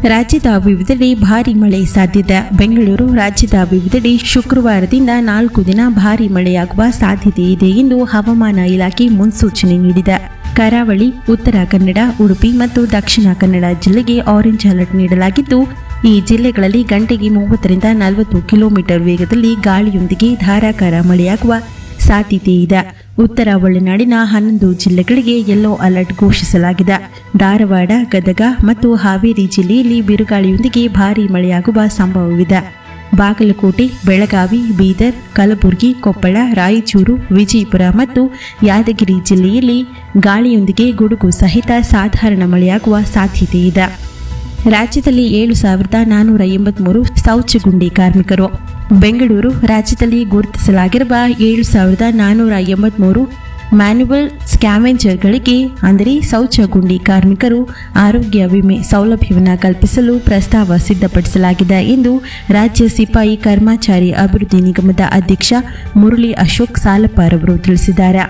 ರಾಜ್ಯದ ವಿವಿಧೆಡೆ ಭಾರೀ ಮಳೆ ಸಾಧ್ಯತೆ ಬೆಂಗಳೂರು ರಾಜ್ಯದ ವಿವಿಧೆಡೆ ಶುಕ್ರವಾರದಿಂದ ನಾಲ್ಕು ದಿನ ಭಾರೀ ಮಳೆಯಾಗುವ ಸಾಧ್ಯತೆ ಇದೆ ಎಂದು ಹವಾಮಾನ ಇಲಾಖೆ ಮುನ್ಸೂಚನೆ ನೀಡಿದೆ ಕರಾವಳಿ ಉತ್ತರ ಕನ್ನಡ ಉಡುಪಿ ಮತ್ತು ದಕ್ಷಿಣ ಕನ್ನಡ ಜಿಲ್ಲೆಗೆ ಆರೆಂಜ್ ಅಲರ್ಟ್ ನೀಡಲಾಗಿದ್ದು ಈ ಜಿಲ್ಲೆಗಳಲ್ಲಿ ಗಂಟೆಗೆ ಮೂವತ್ತರಿಂದ ನಲವತ್ತು ಕಿಲೋಮೀಟರ್ ವೇಗದಲ್ಲಿ ಗಾಳಿಯೊಂದಿಗೆ ಧಾರಾಕಾರ ಮಳೆಯಾಗುವ ಸಾಧ್ಯತೆ ಇದೆ ಉತ್ತರ ಒಳನಾಡಿನ ಹನ್ನೊಂದು ಜಿಲ್ಲೆಗಳಿಗೆ ಯೆಲ್ಲೋ ಅಲರ್ಟ್ ಘೋಷಿಸಲಾಗಿದೆ ಧಾರವಾಡ ಗದಗ ಮತ್ತು ಹಾವೇರಿ ಜಿಲ್ಲೆಯಲ್ಲಿ ಬಿರುಗಾಳಿಯೊಂದಿಗೆ ಭಾರೀ ಮಳೆಯಾಗುವ ಸಂಭವವಿದೆ ಬಾಗಲಕೋಟೆ ಬೆಳಗಾವಿ ಬೀದರ್ ಕಲಬುರಗಿ ಕೊಪ್ಪಳ ರಾಯಚೂರು ವಿಜಯಪುರ ಮತ್ತು ಯಾದಗಿರಿ ಜಿಲ್ಲೆಯಲ್ಲಿ ಗಾಳಿಯೊಂದಿಗೆ ಗುಡುಗು ಸಹಿತ ಸಾಧಾರಣ ಮಳೆಯಾಗುವ ಸಾಧ್ಯತೆ ಇದೆ ರಾಜ್ಯದಲ್ಲಿ ಏಳು ಸಾವಿರದ ನಾನ್ನೂರ ಎಂಬತ್ಮೂರು ಶೌಚಗುಂಡಿ ಕಾರ್ಮಿಕರು ಬೆಂಗಳೂರು ರಾಜ್ಯದಲ್ಲಿ ಗುರುತಿಸಲಾಗಿರುವ ಏಳು ಸಾವಿರದ ನಾನ್ನೂರ ಎಂಬತ್ಮೂರು ಮ್ಯಾನ್ಯುವಲ್ ಸ್ಕ್ಯಾವೆಂಜರ್ಗಳಿಗೆ ಅಂದರೆ ಶೌಚಗುಂಡಿ ಕಾರ್ಮಿಕರು ಆರೋಗ್ಯ ವಿಮೆ ಸೌಲಭ್ಯವನ್ನು ಕಲ್ಪಿಸಲು ಪ್ರಸ್ತಾವ ಸಿದ್ಧಪಡಿಸಲಾಗಿದೆ ಎಂದು ರಾಜ್ಯ ಸಿಪಾಯಿ ಕರ್ಮಚಾರಿ ಅಭಿವೃದ್ಧಿ ನಿಗಮದ ಅಧ್ಯಕ್ಷ ಮುರಳಿ ಅಶೋಕ್ ಸಾಲಪ್ಪಾರವರು ತಿಳಿಸಿದ್ದಾರೆ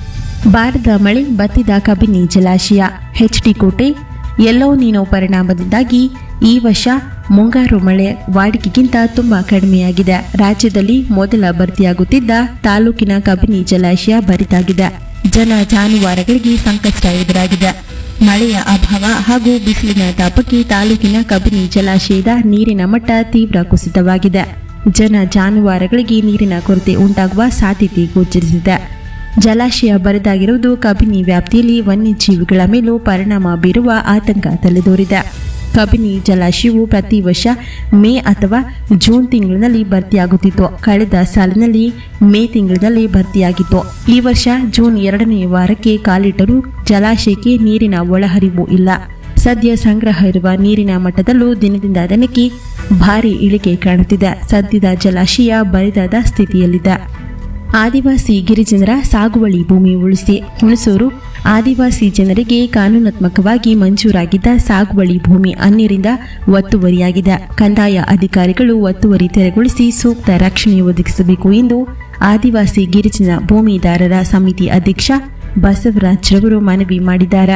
ಬಾರದ ಮಳೆ ಬತ್ತಿದ ಕಬಿನಿ ಜಲಾಶಯ ಎಚ್ಡಿ ಕೋಟೆ ಎಲ್ಲೋ ನೀನೋ ಪರಿಣಾಮದಿಂದಾಗಿ ಈ ವರ್ಷ ಮುಂಗಾರು ಮಳೆ ವಾಡಿಕೆಗಿಂತ ತುಂಬಾ ಕಡಿಮೆಯಾಗಿದೆ ರಾಜ್ಯದಲ್ಲಿ ಮೊದಲ ಭರ್ತಿಯಾಗುತ್ತಿದ್ದ ತಾಲೂಕಿನ ಕಬಿನಿ ಜಲಾಶಯ ಭರಿತಾಗಿದೆ ಜನ ಜಾನುವಾರುಗಳಿಗೆ ಸಂಕಷ್ಟ ಎದುರಾಗಿದೆ ಮಳೆಯ ಅಭಾವ ಹಾಗೂ ಬಿಸಿಲಿನ ತಾಪಕ್ಕೆ ತಾಲೂಕಿನ ಕಬಿನಿ ಜಲಾಶಯದ ನೀರಿನ ಮಟ್ಟ ತೀವ್ರ ಕುಸಿತವಾಗಿದೆ ಜನ ಜಾನುವಾರುಗಳಿಗೆ ನೀರಿನ ಕೊರತೆ ಉಂಟಾಗುವ ಸಾಧ್ಯತೆ ಗೋಚರಿಸಿದೆ ಜಲಾಶಯ ಬರದಾಗಿರುವುದು ಕಬಿನಿ ವ್ಯಾಪ್ತಿಯಲ್ಲಿ ವನ್ಯಜೀವಿಗಳ ಮೇಲೂ ಪರಿಣಾಮ ಬೀರುವ ಆತಂಕ ತಲೆದೋರಿದೆ ಕಬಿನಿ ಜಲಾಶಯವು ಪ್ರತಿ ವರ್ಷ ಮೇ ಅಥವಾ ಜೂನ್ ತಿಂಗಳಿನಲ್ಲಿ ಭರ್ತಿಯಾಗುತ್ತಿತ್ತು ಕಳೆದ ಸಾಲಿನಲ್ಲಿ ಮೇ ತಿಂಗಳಿನಲ್ಲಿ ಭರ್ತಿಯಾಗಿತ್ತು ಈ ವರ್ಷ ಜೂನ್ ಎರಡನೇ ವಾರಕ್ಕೆ ಕಾಲಿಟ್ಟರೂ ಜಲಾಶಯಕ್ಕೆ ನೀರಿನ ಒಳಹರಿವು ಇಲ್ಲ ಸದ್ಯ ಸಂಗ್ರಹ ಇರುವ ನೀರಿನ ಮಟ್ಟದಲ್ಲೂ ದಿನದಿಂದ ದಿನಕ್ಕೆ ಭಾರಿ ಇಳಿಕೆ ಕಾಣುತ್ತಿದೆ ಸದ್ಯದ ಜಲಾಶಯ ಬರಿದಾದ ಸ್ಥಿತಿಯಲ್ಲಿದೆ ಆದಿವಾಸಿ ಗಿರಿಜನರ ಸಾಗುವಳಿ ಭೂಮಿ ಉಳಿಸಿ ಹುಣಸೂರು ಆದಿವಾಸಿ ಜನರಿಗೆ ಕಾನೂನಾತ್ಮಕವಾಗಿ ಮಂಜೂರಾಗಿದ್ದ ಸಾಗುವಳಿ ಭೂಮಿ ಅನ್ಯರಿಂದ ಒತ್ತುವರಿಯಾಗಿದೆ ಕಂದಾಯ ಅಧಿಕಾರಿಗಳು ಒತ್ತುವರಿ ತೆರವುಗೊಳಿಸಿ ಸೂಕ್ತ ರಕ್ಷಣೆ ಒದಗಿಸಬೇಕು ಎಂದು ಆದಿವಾಸಿ ಗಿರಿಜನ ಭೂಮಿದಾರರ ಸಮಿತಿ ಅಧ್ಯಕ್ಷ ಬಸವರಾಜ್ರವರು ಮನವಿ ಮಾಡಿದ್ದಾರೆ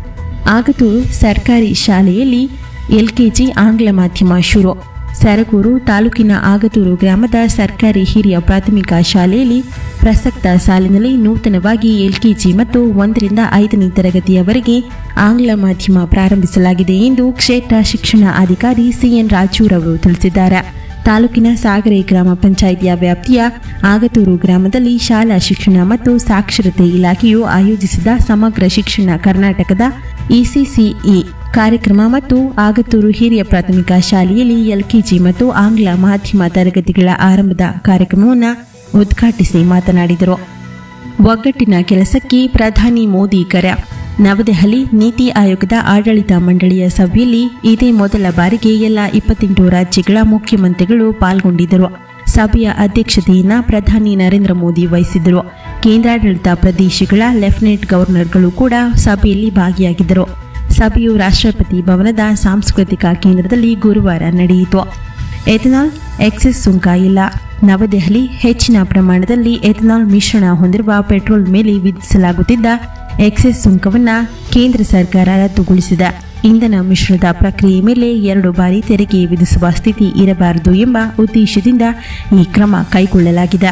ಆಗತೂರು ಸರ್ಕಾರಿ ಶಾಲೆಯಲ್ಲಿ ಎಲ್ಕೆಜಿ ಆಂಗ್ಲ ಮಾಧ್ಯಮ ಶುರು ಸರಗೂರು ತಾಲೂಕಿನ ಆಗತೂರು ಗ್ರಾಮದ ಸರ್ಕಾರಿ ಹಿರಿಯ ಪ್ರಾಥಮಿಕ ಶಾಲೆಯಲ್ಲಿ ಪ್ರಸಕ್ತ ಸಾಲಿನಲ್ಲಿ ನೂತನವಾಗಿ ಎಲ್ಕೆಜಿ ಮತ್ತು ಒಂದರಿಂದ ಐದನೇ ತರಗತಿಯವರೆಗೆ ಆಂಗ್ಲ ಮಾಧ್ಯಮ ಪ್ರಾರಂಭಿಸಲಾಗಿದೆ ಎಂದು ಕ್ಷೇತ್ರ ಶಿಕ್ಷಣ ಅಧಿಕಾರಿ ಸಿಎನ್ ರಾಜೂರವರು ತಿಳಿಸಿದ್ದಾರೆ ತಾಲೂಕಿನ ಸಾಗರೆ ಗ್ರಾಮ ಪಂಚಾಯಿತಿಯ ವ್ಯಾಪ್ತಿಯ ಆಗತೂರು ಗ್ರಾಮದಲ್ಲಿ ಶಾಲಾ ಶಿಕ್ಷಣ ಮತ್ತು ಸಾಕ್ಷರತೆ ಇಲಾಖೆಯು ಆಯೋಜಿಸಿದ ಸಮಗ್ರ ಶಿಕ್ಷಣ ಕರ್ನಾಟಕದ ಇಸಿಸಿಇ ಕಾರ್ಯಕ್ರಮ ಮತ್ತು ಆಗತೂರು ಹಿರಿಯ ಪ್ರಾಥಮಿಕ ಶಾಲೆಯಲ್ಲಿ ಎಲ್ಕೆಜಿ ಮತ್ತು ಆಂಗ್ಲ ಮಾಧ್ಯಮ ತರಗತಿಗಳ ಆರಂಭದ ಕಾರ್ಯಕ್ರಮವನ್ನು ಉದ್ಘಾಟಿಸಿ ಮಾತನಾಡಿದರು ಒಗ್ಗಟ್ಟಿನ ಕೆಲಸಕ್ಕೆ ಪ್ರಧಾನಿ ಮೋದಿ ಕರೆ ನವದೆಹಲಿ ನೀತಿ ಆಯೋಗದ ಆಡಳಿತ ಮಂಡಳಿಯ ಸಭೆಯಲ್ಲಿ ಇದೇ ಮೊದಲ ಬಾರಿಗೆ ಎಲ್ಲ ಇಪ್ಪತ್ತೆಂಟು ರಾಜ್ಯಗಳ ಮುಖ್ಯಮಂತ್ರಿಗಳು ಪಾಲ್ಗೊಂಡಿದ್ದರು ಸಭೆಯ ಅಧ್ಯಕ್ಷತೆಯನ್ನ ಪ್ರಧಾನಿ ನರೇಂದ್ರ ಮೋದಿ ವಹಿಸಿದ್ದರು ಕೇಂದ್ರಾಡಳಿತ ಪ್ರದೇಶಗಳ ಲೆಫ್ಟಿನೆಂಟ್ ಗವರ್ನರ್ಗಳು ಕೂಡ ಸಭೆಯಲ್ಲಿ ಭಾಗಿಯಾಗಿದ್ದರು ಸಭೆಯು ರಾಷ್ಟ್ರಪತಿ ಭವನದ ಸಾಂಸ್ಕೃತಿಕ ಕೇಂದ್ರದಲ್ಲಿ ಗುರುವಾರ ನಡೆಯಿತು ಎಥನಾಲ್ ಎಕ್ಸೆಸ್ ಸುಂಕ ಇಲ್ಲ ನವದೆಹಲಿ ಹೆಚ್ಚಿನ ಪ್ರಮಾಣದಲ್ಲಿ ಎಥನಾಲ್ ಮಿಶ್ರಣ ಹೊಂದಿರುವ ಪೆಟ್ರೋಲ್ ಮೇಲೆ ವಿಧಿಸಲಾಗುತ್ತಿದ್ದ ಎಕ್ಸೆಸ್ ಸುಂಕವನ್ನು ಕೇಂದ್ರ ಸರ್ಕಾರ ರದ್ದುಗೊಳಿಸಿದೆ ಇಂಧನ ಮಿಶ್ರಣದ ಪ್ರಕ್ರಿಯೆ ಮೇಲೆ ಎರಡು ಬಾರಿ ತೆರಿಗೆ ವಿಧಿಸುವ ಸ್ಥಿತಿ ಇರಬಾರದು ಎಂಬ ಉದ್ದೇಶದಿಂದ ಈ ಕ್ರಮ ಕೈಗೊಳ್ಳಲಾಗಿದೆ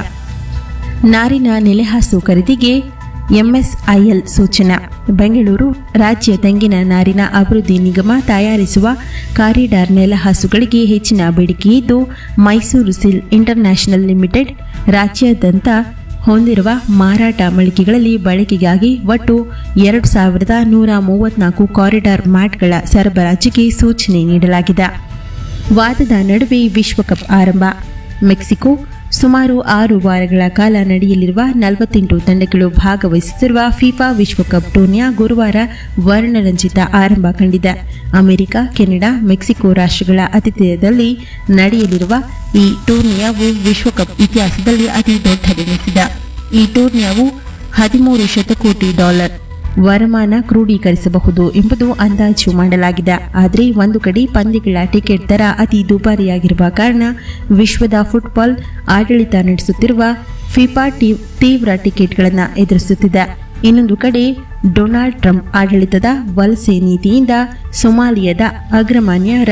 ನಾರಿನ ನೆಲೆಹಾಸು ಖರೀದಿಗೆ ಎಂಎಸ್ಐಎಲ್ ಸೂಚನಾ ಬೆಂಗಳೂರು ರಾಜ್ಯ ತೆಂಗಿನ ನಾರಿನ ಅಭಿವೃದ್ಧಿ ನಿಗಮ ತಯಾರಿಸುವ ಕಾರಿಡಾರ್ ನೆಲಹಾಸುಗಳಿಗೆ ಹೆಚ್ಚಿನ ಬೇಡಿಕೆ ಇದ್ದು ಮೈಸೂರು ಸಿಲ್ ಇಂಟರ್ನ್ಯಾಷನಲ್ ಲಿಮಿಟೆಡ್ ರಾಜ್ಯಾದ್ಯಂತ ಹೊಂದಿರುವ ಮಾರಾಟ ಮಳಿಗೆಗಳಲ್ಲಿ ಬಳಕೆಗಾಗಿ ಒಟ್ಟು ಎರಡು ಸಾವಿರದ ನೂರ ಮೂವತ್ನಾಲ್ಕು ಕಾರಿಡಾರ್ ಮ್ಯಾಟ್ಗಳ ಸರಬರಾಜಿಗೆ ಸೂಚನೆ ನೀಡಲಾಗಿದೆ ವಾದದ ನಡುವೆ ವಿಶ್ವಕಪ್ ಆರಂಭ ಮೆಕ್ಸಿಕೋ ಸುಮಾರು ಆರು ವಾರಗಳ ಕಾಲ ನಡೆಯಲಿರುವ ನಲವತ್ತೆಂಟು ತಂಡಗಳು ಭಾಗವಹಿಸುತ್ತಿರುವ ಫಿಫಾ ವಿಶ್ವಕಪ್ ಟೂರ್ನಿಯ ಗುರುವಾರ ವರ್ಣರಂಜಿತ ಆರಂಭ ಕಂಡಿದೆ ಅಮೆರಿಕ ಕೆನಡಾ ಮೆಕ್ಸಿಕೋ ರಾಷ್ಟ್ರಗಳ ಆತಿಥ್ಯದಲ್ಲಿ ನಡೆಯಲಿರುವ ಈ ಟೂರ್ನಿಯವು ವಿಶ್ವಕಪ್ ಇತಿಹಾಸದಲ್ಲಿ ಅತಿ ದೊಡ್ಡದೆನಿಸಿದೆ ಈ ಟೂರ್ನಿಯವು ಹದಿಮೂರು ಶತಕೋಟಿ ಡಾಲರ್ ವರಮಾನ ಕ್ರೋಢೀಕರಿಸಬಹುದು ಎಂಬುದು ಅಂದಾಜು ಮಾಡಲಾಗಿದೆ ಆದರೆ ಒಂದು ಕಡೆ ಪಂದ್ಯಗಳ ಟಿಕೆಟ್ ದರ ಅತಿ ದುಬಾರಿಯಾಗಿರುವ ಕಾರಣ ವಿಶ್ವದ ಫುಟ್ಬಾಲ್ ಆಡಳಿತ ನಡೆಸುತ್ತಿರುವ ಫಿಫಾ ಟೀಮ್ ತೀವ್ರ ಟಿಕೆಟ್ಗಳನ್ನು ಎದುರಿಸುತ್ತಿದೆ ಇನ್ನೊಂದು ಕಡೆ ಡೊನಾಲ್ಡ್ ಟ್ರಂಪ್ ಆಡಳಿತದ ವಲಸೆ ನೀತಿಯಿಂದ ಸೊಮಾಲಿಯಾದ ಅಗ್ರಮಾನ್ಯ